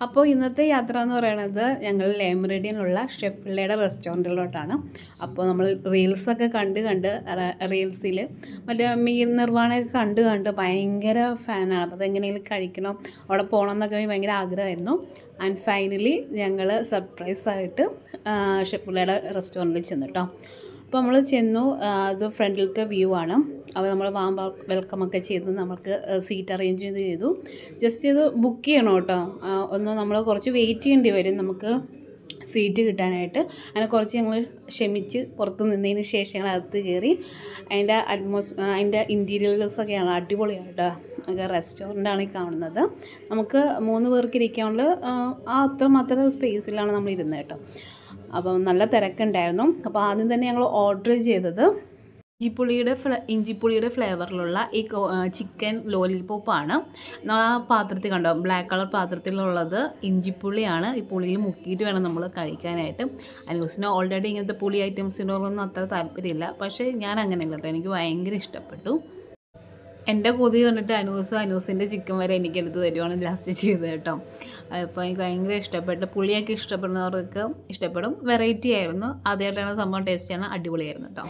അപ്പോൾ ഇന്നത്തെ യാത്ര എന്ന് പറയുന്നത് ഞങ്ങൾ ലേമറേഡിയനുള്ള ഷെഫ് പിള്ളയുടെ റെസ്റ്റോറൻറ്റിലോട്ടാണ് അപ്പോൾ നമ്മൾ റീൽസൊക്കെ കണ്ട് കണ്ട് റീൽസിൽ മറ്റേ മീൻ നിർവ്വാണമൊക്കെ കണ്ട് കണ്ട് ഭയങ്കര ഫാനാണ് അപ്പോൾ അതെങ്ങനെയെങ്കിലും കഴിക്കണം അവിടെ പോകണം എന്നൊക്കെ ഭയങ്കര ആഗ്രഹമായിരുന്നു ആൻഡ് ഫൈനലി ഞങ്ങൾ സർപ്രൈസായിട്ട് ഷെഫ് പിള്ളയുടെ റെസ്റ്റോറൻറ്റിൽ ചെന്നു കേട്ടോ അപ്പോൾ നമ്മൾ ചെന്നു ആ, അത് ഫ്രണ്ടിലത്തെ വ്യൂ ആണ് അപ്പോൾ നമ്മൾ വാം വെൽക്കം ഒക്കെ ചെയ്ത് നമുക്ക് സീറ്റ് അറേഞ്ച് ചെയ്ത് ചെയ്തു ജസ്റ്റ് ഇത് ബുക്ക് ചെയ്യണം കേട്ടോ ആ, ഒന്ന് നമ്മൾ കുറച്ച് വെയിറ്റ് ചെയ്യേണ്ടി വരും നമുക്ക് സീറ്റ് കിട്ടാനായിട്ട് അങ്ങനെ കുറച്ച് ഞങ്ങൾ ക്ഷമിച്ച് പുറത്ത് നിന്നതിന് ശേഷം ഞങ്ങൾ അകത്ത് കയറി അതിൻ്റെ അറ്റ്മോസ് അതിൻ്റെ ഇൻറ്റീരിയേഴ്സൊക്കെയാണ് അടിപൊളിയാണ് കേട്ടോ ഒക്കെ റെസ്റ്റോറൻ്റാണ് ഈ കാണുന്നത് നമുക്ക് മൂന്ന് പേർക്ക് ഇരിക്കാനുള്ള ആ, ആ അത്ര മാത്രം സ്പേസിലാണ് നമ്മൾ ഇരുന്നത് കേട്ടോ അപ്പം നല്ല തിരക്കുണ്ടായിരുന്നു അപ്പോൾ ആദ്യം തന്നെ ഞങ്ങൾ ഓർഡർ ചെയ്തത് ഇഞ്ചിപ്പുളിയുടെ ഫ്ലേ ഇഞ്ചിപ്പുളിയുടെ ഫ്ലേവറിലുള്ള ഈ ചിക്കൻ ലോലിപോപ്പാണ് ആ പാത്രത്തിൽ കണ്ടോ ബ്ലാക്ക് കളർ പാത്രത്തിലുള്ളത് ഇഞ്ചിപ്പുളിയാണ് ഈ പുളിയിൽ മുക്കിയിട്ട് വേണം നമ്മൾ കഴിക്കാനായിട്ട് അനൂസിന് ഓൾറെഡി ഇങ്ങനത്തെ പുളി ഐറ്റംസിനോടൊന്നും അത്ര താല്പര്യമില്ല പക്ഷേ ഞാൻ അങ്ങനെയല്ല കേട്ടോ എനിക്ക് ഭയങ്കര ഇഷ്ടപ്പെട്ടു എൻ്റെ കൊതി കണ്ടിട്ട് അനൂസ് അനൂസിൻ്റെ ചിക്കൻ വരെ എനിക്ക് എടുത്ത് തരുവാണ് ലാസ്റ്റ് ചെയ്തത് കേട്ടോ അപ്പോൾ എനിക്ക് ഭയങ്കര ഇഷ്ടപ്പെട്ടു പുളിയൊക്കെ ഇഷ്ടപ്പെടുന്നവർക്ക് ഇഷ്ടപ്പെടും വെറൈറ്റി ആയിരുന്നു ആദ്യമായിട്ടാണ് സംഭവം ടേസ്റ്റ് ചെയ്യാൻ അടിപൊളിയായിരുന്നു കേട്ടോ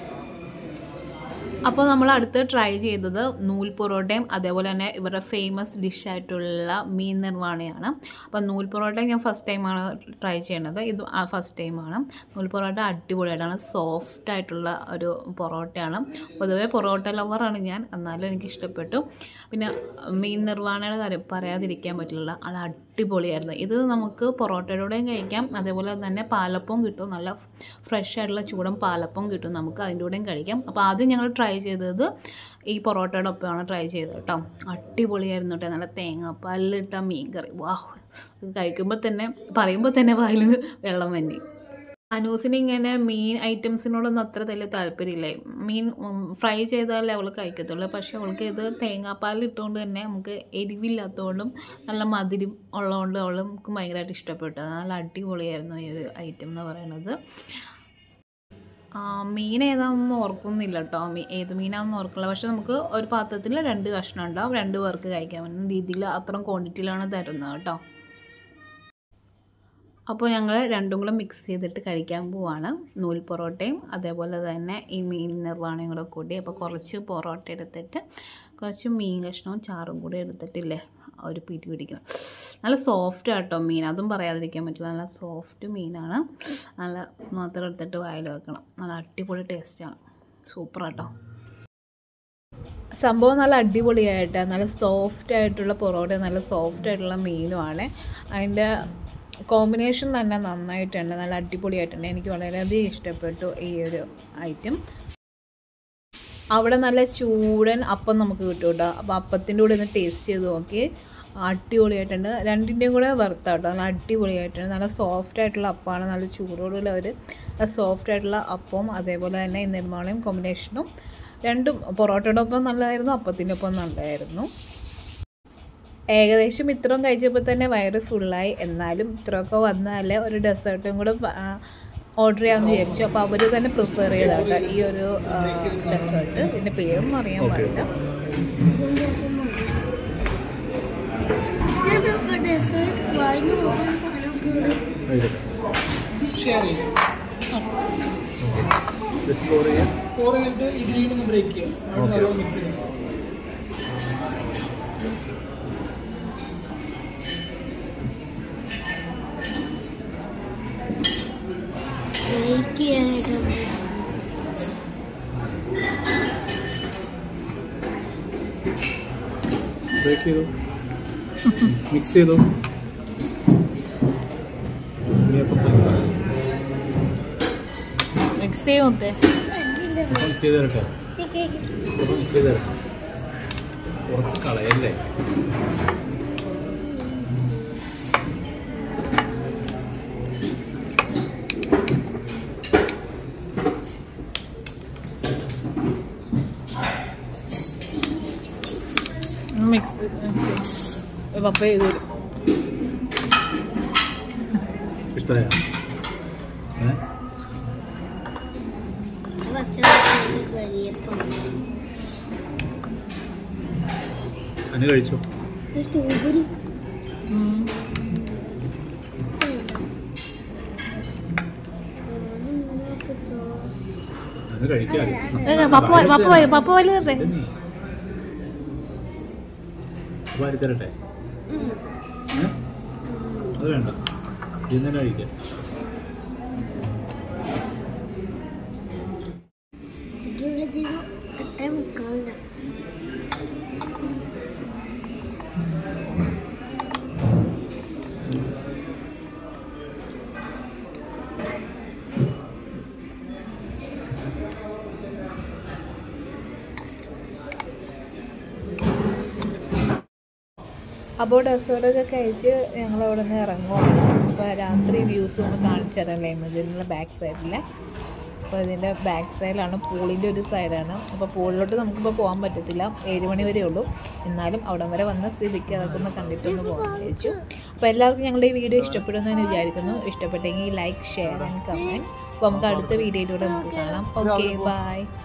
അപ്പോൾ നമ്മൾ അടുത്ത് ട്രൈ ചെയ്തത് നൂൽ പൊറോട്ടയും അതേപോലെ തന്നെ ഇവരുടെ ഫേമസ് ഡിഷായിട്ടുള്ള മീൻ നിർവ്വാണയാണ് അപ്പോൾ നൂൽ പൊറോട്ട ഞാൻ ഫസ്റ്റ് ടൈമാണ് ട്രൈ ചെയ്യണത് ഇത് ഫസ്റ്റ് ടൈമാണ് നൂൽ പൊറോട്ട അടിപൊളിയായിട്ടാണ് സോഫ്റ്റ് ആയിട്ടുള്ള ഒരു പൊറോട്ടയാണ് പൊതുവേ പൊറോട്ട ലവറാണ് ഞാൻ എന്നാലും എനിക്ക് ഇഷ്ടപ്പെട്ടു പിന്നെ മീൻ നിർവ്വാണയുടെ കാര്യം പറയാതിരിക്കാൻ പറ്റില്ല അത് അടിപൊളിയായിരുന്നു ഇത് നമുക്ക് പൊറോട്ടയുടെ കൂടെയും കഴിക്കാം അതേപോലെ തന്നെ പാലപ്പവും കിട്ടും നല്ല ഫ്രഷ് ആയിട്ടുള്ള ചൂടൻ പാലപ്പവും കിട്ടും നമുക്ക് അതിൻ്റെ കൂടെയും കഴിക്കാം അപ്പോൾ ആദ്യം ഞങ്ങൾ ട്രൈ ചെയ്തത് ഈ പൊറോട്ടയുടെ ഒപ്പമാണ് ട്രൈ ചെയ്തത് കേട്ടോ അടിപൊളിയായിരുന്നു കേട്ടോ നല്ല തേങ്ങാപ്പാലിലിട്ട മീൻ കറി വാഹ് ഇത് കഴിക്കുമ്പോൾ തന്നെ പറയുമ്പോൾ തന്നെ വായിൽ വെള്ളം വന്നി അനൂസിന് ഇങ്ങനെ മീൻ ഐറ്റംസിനോടൊന്നും അത്ര വലിയ താല്പര്യമില്ല മീൻ ഫ്രൈ ചെയ്താലേ അവൾ കഴിക്കത്തുള്ളൂ പക്ഷേ അവൾക്ക് ഇത് തേങ്ങാപ്പാൽ ഇട്ടുകൊണ്ട് തന്നെ നമുക്ക് എരിവില്ലാത്തതുകൊണ്ടും നല്ല മധുരം ഉള്ളതുകൊണ്ട് അവൾ നമുക്ക് ഭയങ്കരമായിട്ട് ഇഷ്ടപ്പെട്ടു നല്ല അടിപൊളിയായിരുന്നു ഈ ഒരു ഐറ്റം എന്ന് പറയുന്നത് ആ, മീൻ ഏതാണെന്ന് ഓർക്കുന്നില്ല കേട്ടോ മീ ഏത് മീനാണെന്ന് ഓർക്കില്ല പക്ഷെ നമുക്ക് ഒരു പാത്രത്തിൽ രണ്ട് കഷ്ണം ഉണ്ടാവും രണ്ട് പേർക്ക് കഴിക്കാൻ പറ്റുന്ന രീതിയിൽ അത്രയും ക്വാണ്ടിറ്റിയിലാണ് തരുന്നത് കേട്ടോ അപ്പോൾ ഞങ്ങൾ രണ്ടും കൂടെ മിക്സ് ചെയ്തിട്ട് കഴിക്കാൻ പോവാണ് നൂൽ പൊറോട്ടയും അതേപോലെ തന്നെ ഈ മീൻ നിർവ്വാണയും കൂടെ കൂടി അപ്പോൾ കുറച്ച് പൊറോട്ട എടുത്തിട്ട് കുറച്ച് മീൻ കഷ്ണവും ചാറും കൂടി എടുത്തിട്ടില്ലേ ഒരു പിടി പിടിക്കണം നല്ല സോഫ്റ്റ് ആട്ടോ മീൻ അതും പറയാതിരിക്കാൻ പറ്റില്ല നല്ല സോഫ്റ്റ് മീനാണ് നല്ല മാത്രം എടുത്തിട്ട് വായിൽ വെക്കണം നല്ല അടിപൊളി ടേസ്റ്റാണ് സൂപ്പർ ആട്ടോ സംഭവം നല്ല അടിപൊളിയായിട്ട് നല്ല സോഫ്റ്റ് ആയിട്ടുള്ള പൊറോട്ട നല്ല സോഫ്റ്റ് ആയിട്ടുള്ള മീനുമാണ് അതിൻ്റെ കോമ്പിനേഷൻ തന്നെ നന്നായിട്ടുണ്ട് നല്ല അടിപൊളിയായിട്ടുണ്ട് എനിക്ക് വളരെയധികം ഇഷ്ടപ്പെട്ടു ഈ ഒരു ഐറ്റം അവിടെ നല്ല ചൂടൻ അപ്പം നമുക്ക് കിട്ടും കേട്ടോ അപ്പോൾ അപ്പത്തിൻ്റെ കൂടെ ഒന്ന് ടേസ്റ്റ് ചെയ്ത് നോക്കി അടിപൊളിയായിട്ടുണ്ട് രണ്ടിൻ്റെയും കൂടെ വറുത്താട്ടോ നല്ല അടിപൊളിയായിട്ടുണ്ട് നല്ല സോഫ്റ്റ് ആയിട്ടുള്ള അപ്പമാണ് നല്ല ചൂടോടുള്ള ഒരു സോഫ്റ്റ് ആയിട്ടുള്ള അപ്പവും അതേപോലെ തന്നെ ഈ നിർമ്മാണയും കോമ്പിനേഷനും രണ്ടും പൊറോട്ടയുടെ ഒപ്പം നല്ലതായിരുന്നു അപ്പത്തിൻ്റെ ഒപ്പം നല്ലതായിരുന്നു ഏകദേശം ഇത്രയും കഴിച്ചപ്പോൾ തന്നെ വയറ് ഫുള്ളായി എന്നാലും ഇത്രയൊക്കെ വന്നാൽ ഒരു ഡെസേർട്ടും കൂടെ ഓർഡർ ചെയ്യാമെന്ന് വിചാരിച്ചു അപ്പോൾ അവർ തന്നെ പ്രിഫർ ചെയ്താട്ടോ ഈ ഒരു ഡെസേർട്ട് ഇതിൻ്റെ പേരൊന്നും അറിയാൻ പാടില്ല ഡെസേർട്ട് വാങ്ങി സാധനം ഷെയർ ചെയ്യും ജസ്റ്റ് ഫോർ ചെയ്യാം ഫോർ കഴിഞ്ഞിട്ട് ഇത് വീണ്ടും ബ്രേക്ക് ചെയ്യാം അവിടെ ഓരോ മിക്സ് ചെയ്യും ബ്രേക്ക് ചെയ്യാനായിട്ട് ബ്രേക്ക് ചെയ്തു മിക്സ് ചെയ്തു മിക്സ് ചെയ്യുമത്തെ അപ്പം ചെയ്ത് തരട്ടെ അപ്പം ചെയ്ത് തരാം കുറച്ച് കളയല്ലേ മിക്സ് പപ്പ ചെയ്ത് തരും ഇഷ്ടമായ ഏ ഫസ്റ്റ് കരിയപ്പം അനു കഴിച്ചോ സ്ട്രോബെറി ഉം. ഒന്ന് കഴിക്കാം ഏ, പപ്പ വ- പപ്പ വ- പപ്പ വലിയ തരട്ടെ അപ്പൊ അരി തരട്ടെ ഏ? അത് വേണ്ട ഇത് തന്നെ കഴിക്കാം എനിക്ക് ഇവിടെ ചെയ്തു എട്ടേ മുക്കാലിന് അപ്പോൾ ഡെസേർട്ടൊക്കെ കഴിച്ച് ഞങ്ങൾ അവിടെ നിന്ന് ഇറങ്ങുവാണ് അപ്പോൾ രാത്രി വ്യൂസ് ഒന്ന് കാണിച്ചു തരാം ഇതിൻ്റെ ബാക്ക് സൈഡിൽ അപ്പോൾ ഇതിൻ്റെ ബാക്ക് സൈഡിലാണ് പൂളിൻ്റെ ഒരു സൈഡാണ് അപ്പോൾ പൂളിലോട്ട് നമുക്കിപ്പോൾ പോകാൻ പറ്റത്തില്ല ഏഴ് മണി വരെ ഉള്ളൂ എന്നാലും അവിടം വരെ വന്ന സ്ഥിതിക്ക് അതൊക്കെ ഒന്ന് കണ്ടിട്ടൊന്ന് പോകാൻ വിചാരിച്ചു അപ്പോൾ എല്ലാവർക്കും ഞങ്ങളുടെ ഈ വീഡിയോ ഇഷ്ടപ്പെടുന്നു എന്ന് വിചാരിക്കുന്നു ഇഷ്ടപ്പെട്ടെങ്കിൽ ലൈക്ക് ഷെയർ ആൻഡ് കമൻറ്റ് അപ്പോൾ നമുക്ക് അടുത്ത വീഡിയോയിലൂടെ നമുക്ക് കാണാം ഓക്കെ ബൈ